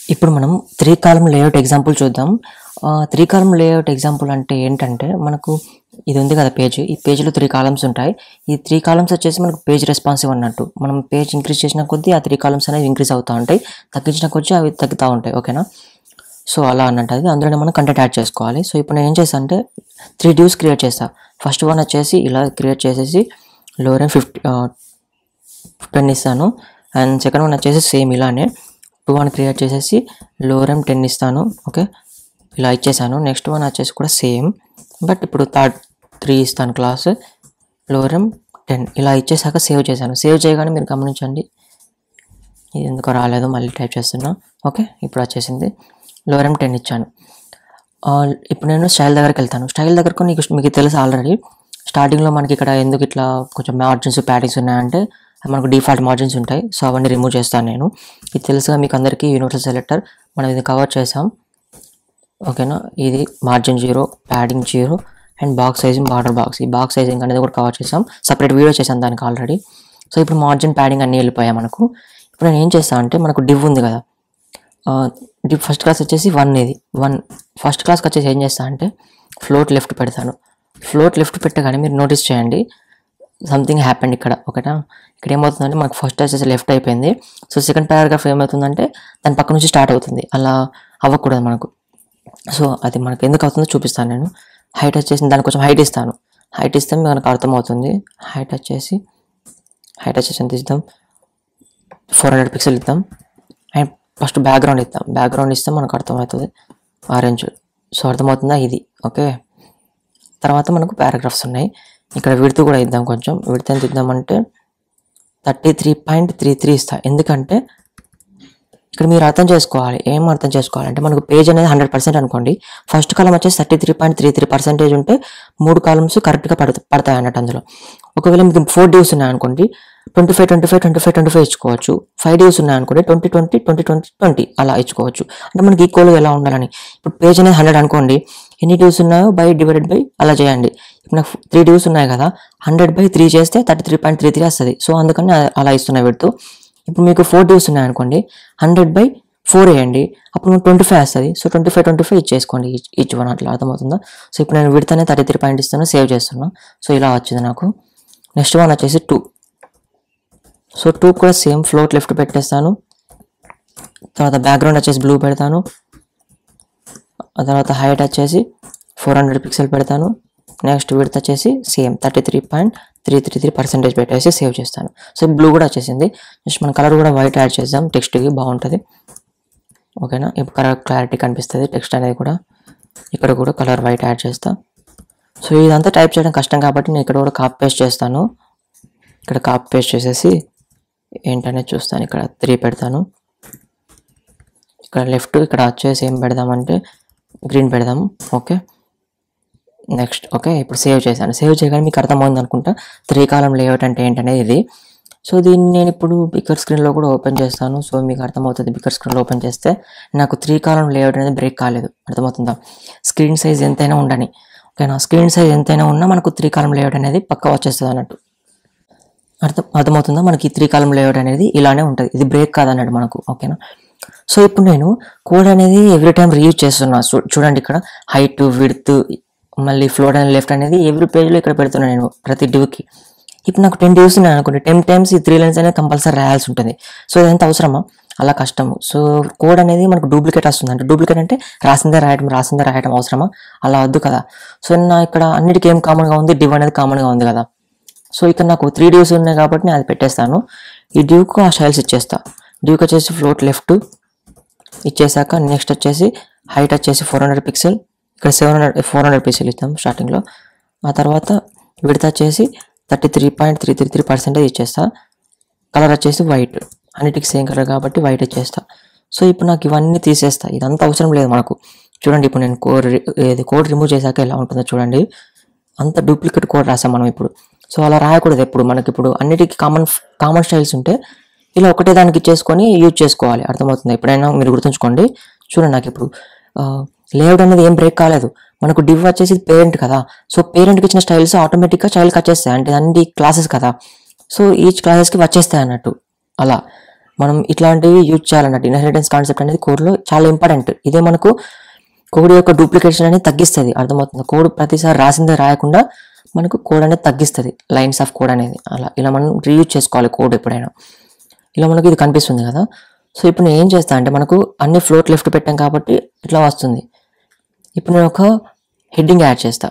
ఇప్పుడు మనం three column layout example చూద్దాం త్రీ కాలం లేఅవుట్ ఎగ్జాంపుల్ అంటే ఏంటంటే మనకు ఇది ఉంది కదా పేజ్ ఈ పేజ్లో త్రీ కాలమ్స్ ఉంటాయి ఈ త్రీ కాలమ్స్ వచ్చేసి మనకు పేజ్ రెస్పాన్సివ్ అన్నట్టు మనం పేజ్ ఇంక్రీజ్ చేసిన కొద్దీ ఆ త్రీ కాలమ్స్ అనేవి ఇంక్రీజ్ అవుతూ ఉంటాయి తగ్గించిన కొద్దీ అవి తగ్గుతూ ఉంటాయి ఓకేనా సో అలా అన్నట్టు అది అందులోనే మనం కంటెంట్ యాడ్ చేసుకోవాలి సో ఇప్పుడు నేను ఏం చేస్తాను అంటే త్రీ డ్యూస్ క్రియేట్ చేస్తా ఫస్ట్ వన్ వచ్చేసి ఇలా క్రియేట్ చేసేసి లోవర్ అండ్ ఫిఫ్టీ టెన్ ఇస్తాను అండ్ సెకండ్ వన్ వచ్చేసి సేమ్ ఇలానే టూ వన్ క్రియేట్ చేసేసి లోవర్ ఎం టెన్ ఇస్తాను ఓకే ఇలా ఇచ్చేసాను నెక్స్ట్ వన్ వచ్చేసి కూడా సేమ్ బట్ ఇప్పుడు థర్డ్ త్రీ ఇస్తాను క్లాస్ లోవర్ ఎం టెన్ ఇలా ఇచ్చేసాక సేవ్ చేశాను సేవ్ చేయగానే మీరు గమనించండి ఇది ఎందుకో రాలేదు మళ్ళీ టైప్ చేస్తున్నా ఓకే ఇప్పుడు వచ్చేసింది లోవర్ ఎం టెన్ ఇచ్చాను ఆ, ఇప్పుడు నేను స్టైల్ దగ్గరికి వెళ్తాను స్టైల్ దగ్గరకు నీకు మీకు తెలుసు ఆల్రెడీ స్టార్టింగ్లో మనకి ఇక్కడ ఎందుకు ఇట్లా కొంచెం మార్జిన్స్ ప్యాడింగ్స్ ఉన్నాయంటే మనకు డిఫాల్ట్ మార్జిన్స్ ఉంటాయి సో అవన్నీ రిమూవ్ చేస్తాను నేను ఇది తెలుసుగా మీకు అందరికీ యూనివర్సల్ సెలెక్టర్ మనం ఇది కవర్ చేసాం ఓకేనా ఇది margin zero padding zero and box sizing border box ఈ బాక్స్ సైజింగ్ అనేది కూడా కవర్ చేసాం సపరేట్ వీడియో చేశాను దానికి ఆల్రెడీ సో ఇప్పుడు మార్జిన్ ప్యాడింగ్ అన్నీ వెళ్ళిపోయాయి మనకు ఇప్పుడు నేను ఏం చేస్తాను అంటే మనకు డివ్ ఉంది కదా డివ్ ఫస్ట్ క్లాస్ వచ్చేసి వన్ ఇది వన్ ఫస్ట్ క్లాస్కి వచ్చేసి ఏం చేస్తాను అంటే ఫ్లోట్ లెఫ్ట్ పెడతాను ఫ్లోట్ లెఫ్ట్ పెట్టగానే మీరు నోటీస్ చేయండి సంథింగ్ హ్యాపెండ్ ఇక్కడ ఒకటా ఇక్కడ ఏమవుతుందంటే మనకు ఫస్ట్ వచ్చేసి లెఫ్ట్ అయిపోయింది సో సెకండ్ పారాగ్రాఫ్ ఏమవుతుందంటే దాని పక్క నుంచి స్టార్ట్ అవుతుంది అలా అవ్వకూడదు మనకు సో అది మనకు ఎందుకు అవుతుందో చూపిస్తాను నేను హైట్ వచ్చేసి దానికి కొంచెం హైట్ ఇస్తాను హైట్ ఇస్తే మనకు అర్థమవుతుంది హైట్ వచ్చేసి హైట్ వచ్చేసి ఎంత ఇద్దాం ఫోర్ హండ్రెడ్ పిక్సెల్ ఇద్దాం అండ్ ఫస్ట్ బ్యాక్గ్రౌండ్ ఇద్దాం బ్యాక్గ్రౌండ్ ఇస్తే మనకు అర్థమవుతుంది ఆరెంజ్ సో అర్థమవుతుందా ఇది ఓకే తర్వాత మనకు పారాగ్రాఫ్స్ ఉన్నాయి ఇక్కడ విడత కూడా ఇద్దాం కొంచెం విడత ఎంత ఇద్దామంటే thirty three point three three ఇస్తా ఎందుకంటే ఇక్కడ మీరు అర్థం చేసుకోవాలి ఏం అర్థం చేసుకోవాలంటే మనకు పేజ్ అనేది హండ్రెడ్ పర్సెంట్ అనుకోండి ఫస్ట్ కాలం వచ్చేసి thirty three point three three percentage ఉంటే మూడు కాలమ్స్ కరెక్ట్గా పడుత పడతాయి అన్నట్టు అందులో ఒకవేళ మీకు ఫోర్ డ్యూస్ ఉన్నాయనుకోండి twenty five twenty five twenty five twenty five ఇచ్చుకోవచ్చు ఫైవ్ డ్యూస్ ఉన్నాయనుకోండి twenty twenty twenty twenty twenty అలా ఇచ్చుకోవచ్చు అంటే మనకి ఈక్వల్గా ఎలా ఉండాలని ఇప్పుడు పేజ్ అనేది హండ్రెడ్ అనుకోండి ఎన్ని డ్యూస్ ఉన్నాయో బై డివైడెడ్ బై అలా చేయండి ఇప్పుడు నాకు త్రీ డ్యూస్ ఉన్నాయి కదా హండ్రెడ్ బై త్రీ చేస్తే thirty three point three three వస్తుంది సో అందుకని అ- అలా ఇస్తున్నాయి పెడుతూ ఇప్పుడు మీకు ఫోర్ డ్యూస్ ఉన్నాయి అనుకోండి హండ్రెడ్ బై ఫోర్ వేయండి అప్పుడు ట్వంటీ ఫైవ్ వస్తుంది so twenty five twenty five ఇచ్చేసుకోండి ఈచ్ ఈచ్ వన్ అట్లా అర్థమవుతుందా సో ఇప్పుడు నేను విడతనే థర్టీ త్రీ పాయింట్ ఇస్తాను సేవ్ చేస్తున్నా సో ఇలా వచ్చింది నాకు నెక్స్ట్ వన్ వచ్చేసి టూ సో టూ కూడా సేమ్ ఫ్లోట్ లెఫ్ట్ పెట్టేస్తాను తర్వాత బ్యాక్గ్రౌండ్ వచ్చేసి బ్లూ పెడతాను ఆ తర్వాత హైట్ వచ్చేసి ఫోర్ హండ్రెడ్ పిక్సెల్ పెడతాను నెక్స్ట్ విడత వచ్చేసి same thirty three point three three three percentage పెట్టేసి సేవ్ చేస్తాను సో బ్లూ కూడా వచ్చేసింది నెక్స్ట్ మన కలర్ కూడా వైట్ యాడ్ చేద్దాం టెక్స్ట్కి బాగుంటుంది ఓకేనా ఇప్పుడు కలర్ క్లారిటీ కనిపిస్తుంది టెక్స్ట్ అనేది కూడా ఇక్కడ కూడా కలర్ వైట్ యాడ్ చేస్తా సో ఇదంతా టైప్ చేయడం కష్టం కాబట్టి నేను ఇక్కడ కూడా కాపీ పేస్ట్ చేస్తాను ఇక్కడ కాపీ పేస్ట్ చేసేసి ఏంటనేది చూస్తాను ఇక్కడ త్రీ పెడతాను ఇక్కడ లెఫ్ట్ ఇక్కడ వచ్చేసి ఏం పెడదామంటే గ్రీన్ పెడదాం ఓకే నెక్స్ట్ ఓకే ఇప్పుడు సేవ్ చేశాను సేవ్ చేయగానే మీకు అర్థమైంది అనుకుంటా త్రీ కాలం లేఅవుట్ అంటే ఏంటనేది ఇది సో దీన్ని నేను ఇప్పుడు బిగ్గర్ స్క్రీన్లో కూడా ఓపెన్ చేస్తాను సో మీకు అర్థమవుతుంది బిగ్గర్ స్క్రీన్లో ఓపెన్ చేస్తే నాకు త్రీ కాలం లేఅవుట్ అనేది బ్రేక్ కాలేదు అర్థమవుతుందా స్క్రీన్ సైజ్ ఎంతైనా ఉండని ఓకేనా స్క్రీన్ సైజ్ ఎంతైనా ఉన్నా మనకు త్రీ కాలం లేఅవుట్ అనేది పక్కా వచ్చేస్తుంది అన్నట్టు అర్థం అర్థమవుతుందా మనకి త్రీ కాలం లేఅవుట్ అనేది ఇలానే ఉంటుంది ఇది బ్రేక్ కాదన్నాడు మనకు ఓకేనా సో ఇప్పుడు నేను కోడ్ అనేది ఎవ్రీ టైం రీయూజ్ చేస్తున్నా చూ- చూడండి ఇక్కడ హైట్ విడ్త్ మళ్ళీ ఫ్లోర్ అండ్ లెఫ్ట్ అనేది ఎవ్రీ పేజ్లో ఇక్కడ పెడుతున్నాను నేను ప్రతి డివ్కి ఇప్పుడు నాకు టెన్ డివ్స్ ఉన్నాయి అనుకోండి టెన్ టైమ్స్ ఈ త్రీ లైన్స్ అనేది కంపల్సరీ రాయాల్సి ఉంటుంది సో ఇదంతా అవసరమా అలా కష్టము సో కోడ్ అనేది మనకు డూప్లికేట్ వస్తుంది అంటే డూప్లికేట్ అంటే రాసిందే రాయడం రాసిందే రాయడం అవసరమా అలా వద్దు కదా సో నా ఇక్కడ అన్నిటికీ ఏం కామన్గా ఉంది డివ్ అనేది కామన్గా ఉంది కదా సో ఇక్కడ నాకు త్రీ డ్యూస్ ఉన్నాయి కాబట్టి నేను అది పెట్టేస్తాను ఈ డ్యూకు ఆ స్టైల్స్ ఇచ్చేస్తా డ్యూకి వచ్చేసి ఫ్లోట్ లెఫ్ట్ ఇచ్చేసాక నెక్స్ట్ వచ్చేసి హైట్ వచ్చేసి ఫోర్ హండ్రెడ్ పిక్సెల్ ఇక్కడ seven hundred four hundred pixel ఇస్తాం స్టార్టింగ్లో ఆ తర్వాత విడత వచ్చేసి thirty three point three three three percentage ఇచ్చేస్తా కలర్ వచ్చేసి వైట్ అన్నిటికీ సేమ్ కలర్ కాబట్టి వైట్ ఇచ్చేస్తా సో ఇప్పుడు నాకు ఇవన్నీ తీసేస్తా ఇదంతా అవసరం లేదు మనకు చూడండి ఇప్పుడు నేను కోడ్ ఇది కోడ్ రిమూవ్ చేశాక ఎలా ఉంటుందో చూడండి అంత డూప్లికేట్ కోడ్ రాసాం మనం ఇప్పుడు సో అలా రాయకూడదు ఎప్పుడు మనకి ఇప్పుడు అన్నిటికీ కామన్ కామన్ స్టైల్స్ ఉంటే ఇలా ఒకటే దానికి ఇచ్చేసుకొని యూజ్ చేసుకోవాలి అర్థమవుతుంది ఎప్పుడైనా మీరు గుర్తుంచుకోండి చూడండి నాకు ఇప్పుడు లేఅవుట్ అనేది ఏం బ్రేక్ కాలేదు మనకు డివ్ వచ్చేసి పేరెంట్ కదా సో పేరెంట్కి ఇచ్చిన స్టైల్స్ ఆటోమేటిక్గా చైల్డ్కి వచ్చేస్తాయి అంటే అన్ని క్లాసెస్ కదా సో ఈచ్ క్లాసెస్కి వచ్చేస్తాయి అన్నట్టు అలా మనం ఇట్లాంటివి యూజ్ చేయాలన్నట్టు ఇన్హెరిటెన్స్ కాన్సెప్ట్ అనేది కోడ్లో చాలా ఇంపార్టెంట్ ఇదే మనకు కోడ్ యొక్క డూప్లికేషన్ అనేది తగ్గిస్తుంది అర్థమవుతుంది కోడ్ ప్రతిసారి రాసిందే రాయకుండా మనకు కోడ్ అనేది తగ్గిస్తుంది లైన్స్ ఆఫ్ కోడ్ అనేది అలా ఇలా మనం రీయూజ్ చేసుకోవాలి కోడ్ ఎప్పుడైనా ఇలా మనకి ఇది కనిపిస్తుంది కదా సో ఇప్పుడు నేను ఏం చేస్తా అంటే మనకు అన్ని ఫ్లోట్ లెఫ్ట్ పెట్టాం కాబట్టి ఇట్లా వస్తుంది ఇప్పుడు నేను ఒక హెడ్డింగ్ యాడ్ చేస్తా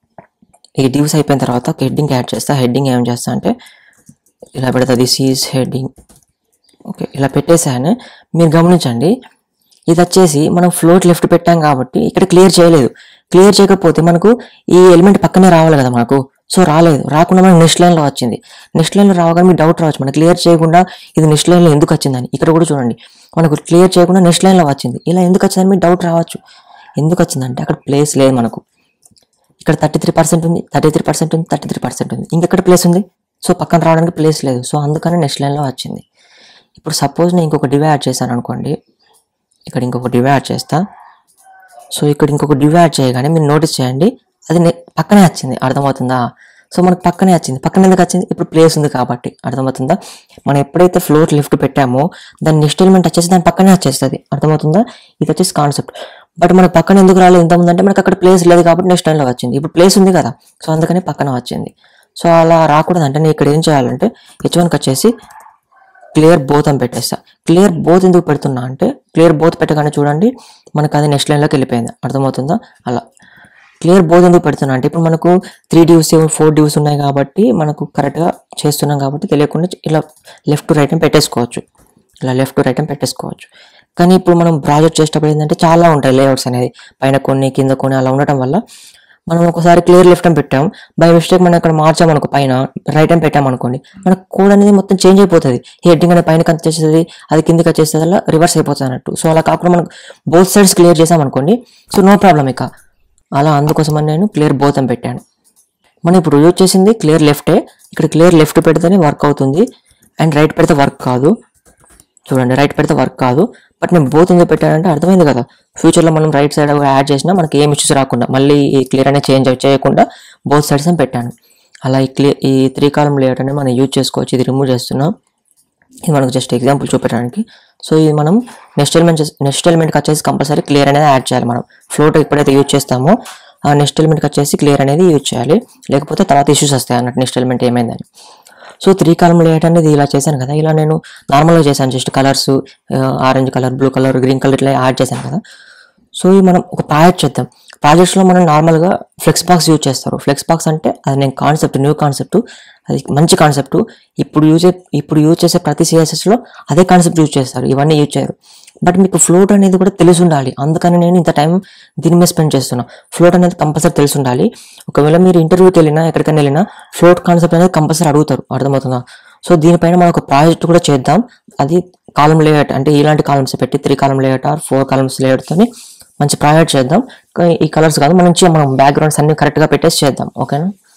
ఈ డివ్స్ అయిపోయిన తర్వాత ఒక హెడ్డింగ్ యాడ్ చేస్తా హెడ్డింగ్ ఏం చేస్తా అంటే ఇలా పెడతా దిస్ ఈజ్ హెడ్డింగ్ ఓకే ఇలా పెట్టేసాను మీరు గమనించండి ఇది వచ్చేసి మనం ఫ్లోట్ లెఫ్ట్ పెట్టాం కాబట్టి ఇక్కడ క్లియర్ చేయలేదు క్లియర్ చేయకపోతే మనకు ఈ ఎలిమెంట్ పక్కనే రావాలి కదా మనకు సో రాలేదు రాకుండా మనకు నెక్స్ట్ లైన్లో వచ్చింది నెక్స్ట్ లైన్లో రావగానే మీకు డౌట్ రావచ్చు మనకు క్లియర్ చేయకుండా ఇది నెక్స్ట్ లైన్లో ఎందుకు వచ్చిందని ఇక్కడ కూడా చూడండి మనకు క్లియర్ చేయకుండా నెక్స్ట్ లైన్లో వచ్చింది ఇలా ఎందుకు వచ్చిందని మీకు డౌట్ రావచ్చు ఎందుకు వచ్చిందంటే అక్కడ ప్లేస్ లేదు మనకు ఇక్కడ థర్టీ త్రీ పర్సెంట్ ఉంది థర్టీ త్రీ పర్సెంట్ ఉంది థర్టీ త్రీ పర్సెంట్ ఉంది ఇంకెక్కడ ప్లేస్ ఉంది సో పక్కన రావడానికి ప్లేస్ లేదు సో అందుకని నెక్స్ట్ లైన్లో వచ్చింది ఇప్పుడు సపోజ్ నేను ఇంకొక డివై యాడ్ చేశాను అనుకోండి ఇక్కడ ఇంకొక డివై యాడ్ చేస్తా సో ఇక్కడ ఇంకొక డివై యాడ్ చేయగానే మీరు నోటీస్ చేయండి అది నె- పక్కనే వచ్చింది అర్థమవుతుందా సో మనకు పక్కనే వచ్చింది పక్కన ఎందుకు వచ్చింది ఇప్పుడు ప్లేస్ ఉంది కాబట్టి అర్థమవుతుందా మనం ఎప్పుడైతే ఫ్లోర్ లిఫ్ట్ పెట్టామో దాని నెక్స్ట్ ఎలిమెంట్ వచ్చేసి దాని పక్కనే వచ్చేస్తుంది అర్థమవుతుందా ఇది వచ్చేసి కాన్సెప్ట్ బట్ మనకు పక్కన ఎందుకు రాలేదు ఎంత ఉందంటే మనకు అక్కడ ప్లేస్ లేదు కాబట్టి నెక్స్ట్ టైంలో వచ్చింది ఇప్పుడు ప్లేస్ ఉంది కదా సో అందుకని పక్కన వచ్చింది సో అలా రాకూడదు అంటే నేను ఇక్కడ ఏం చేయాలంటే హెచ్ వన్కి వచ్చేసి క్లియర్ బోత్ అని పెట్టేస్తా క్లియర్ బోత్ ఎందుకు పెడుతున్నా అంటే క్లియర్ బోత్ పెట్టగానే చూడండి మనకు అది నెక్స్ట్ లైన్లోకి వెళ్ళిపోయింది అర్థమవుతుందా అలా క్లియర్ బోత్ ఎందుకు పెడుతున్నా అంటే ఇప్పుడు మనకు త్రీ డ్యూస్ ఫోర్ డ్యూస్ ఉన్నాయి కాబట్టి మనకు కరెక్ట్గా చేస్తున్నాం కాబట్టి తెలియకుండా ఇలా లెఫ్ట్ టు రైట్ అని పెట్టేసుకోవచ్చు ఇలా లెఫ్ట్ టు రైట్ అని పెట్టేసుకోవచ్చు కానీ ఇప్పుడు మనం ప్రాజెక్ట్ చేసేటప్పుడు ఏంటంటే చాలా ఉంటాయి లేఅవుట్స్ అనేది పైన కొన్ని కింద కొన్ని అలా ఉండటం వల్ల మనం ఒకసారి క్లియర్ లెఫ్ట్ అని పెట్టాం బై మిస్టేక్ మనం ఇక్కడ మార్చామనుకో పైన రైట్ అని పెట్టాం అనుకోండి మన కోడ్ అనేది మొత్తం చేంజ్ అయిపోతుంది హెడ్డింగ్ అనేది పైన వచ్చేస్తుంది అది కిందకి వచ్చేస్తుంది అలా రివర్స్ అయిపోతుంది అన్నట్టు సో అలా కాకుండా మనం బోత్ సైడ్స్ క్లియర్ చేసాం అనుకోండి సో నో ప్రాబ్లం ఇక అలా అందుకోసమని నేను క్లియర్ బోత్ అని పెట్టాను మనం ఇప్పుడు యూజ్ చేసింది క్లియర్ లెఫ్టే ఇక్కడ క్లియర్ లెఫ్ట్ పెడితేనే వర్క్ అవుతుంది అండ్ రైట్ పెడితే వర్క్ కాదు చూడండి రైట్ పెడితే వర్క్ కాదు బట్ నేను బోత్ ఎందుకు పెట్టానంటే అర్థమైంది కదా ఫ్యూచర్లో మనం రైట్ సైడ్ యాడ్ చేసినా మనకి ఏం ఇష్యూస్ రాకుండా మళ్ళీ ఈ క్లియర్ అనేది చేంజ్ చేయకుండా బోత్ సైడ్స్ అని పెట్టాను అలా ఈ క్లియర్ ఈ త్రీ కాలం లేఅవుట్ అనేది మనం యూజ్ చేసుకోవచ్చు ఇది రిమూవ్ చేస్తున్నాం ఇది మనకు జస్ట్ ఎగ్జాంపుల్ చూపించడానికి సో ఇది మనం నెక్స్ట్ ఎలిమెంట్ నెక్స్ట్ ఎలిమెంట్కి వచ్చేసి కంపల్సరీ క్లియర్ అనేది యాడ్ చేయాలి మనం ఫ్లోట్ ఎప్పుడైతే యూజ్ చేస్తామో ఆ నెక్స్ట్ ఎలిమెంట్కి వచ్చేసి క్లియర్ అనేది యూజ్ చేయాలి లేకపోతే తర్వాత ఇష్యూస్ వస్తాయి అన్నట్టు నెక్స్ట్ ఎలిమెంట్ ఏమైందని సో త్రీ కాలం లేయట్ అనేది ఇలా చేశాను కదా ఇలా నేను నార్మల్గా చేశాను just colours orange colour blue colour green colour ఇట్లా యాడ్ చేశాను కదా సో ఇది మనం ఒక ప్రాజెక్ట్ చేద్దాం ప్రాజెక్ట్స్లో మనం నార్మల్గా ఫ్లెక్స్ బాక్స్ యూజ్ చేస్తారు ఫ్లెక్స్ బాక్స్ అంటే అది నేను కాన్సెప్ట్ న్యూ కాన్సెప్ట్ అది మంచి కాన్సెప్ట్ ఇప్పుడు యూజ్ ఇప్పుడు యూజ్ చేసే ప్రతి సిఎస్ఎస్లో అదే కాన్సెప్ట్ యూజ్ చేస్తారు ఇవన్నీ యూజ్ చేయరు బట్ మీకు ఫ్లోట్ అనేది కూడా తెలిసి ఉండాలి అందుకని నేను ఇంత టైం దీని మీద స్పెండ్ చేస్తున్నా ఫ్లోట్ అనేది కంపల్సరీ తెలిసి ఉండాలి ఒకవేళ మీరు ఇంటర్వ్యూకి వెళ్ళినా ఎక్కడికైనా వెళ్ళినా ఫ్లోట్ కాన్సెప్ట్ అనేది కంపల్సరీ అడుగుతారు అర్థమవుతుందా సో దీనిపైన మనం ఒక ప్రాజెక్ట్ కూడా చేద్దాం అది కాలం లేఅవుట్ అంటే ఇలాంటి కాలమ్స్ పెట్టి three column layout or four columns లేఅవుట్తోని మంచి ప్రాజెక్ట్ చేద్దాం కానీ ఈ కలర్స్ కాదు మనం మంచిగా మనం బ్యాక్గ్రౌండ్స్ అన్ని కరెక్ట్గా పెట్టేసి చేద్దాం ఓకేనా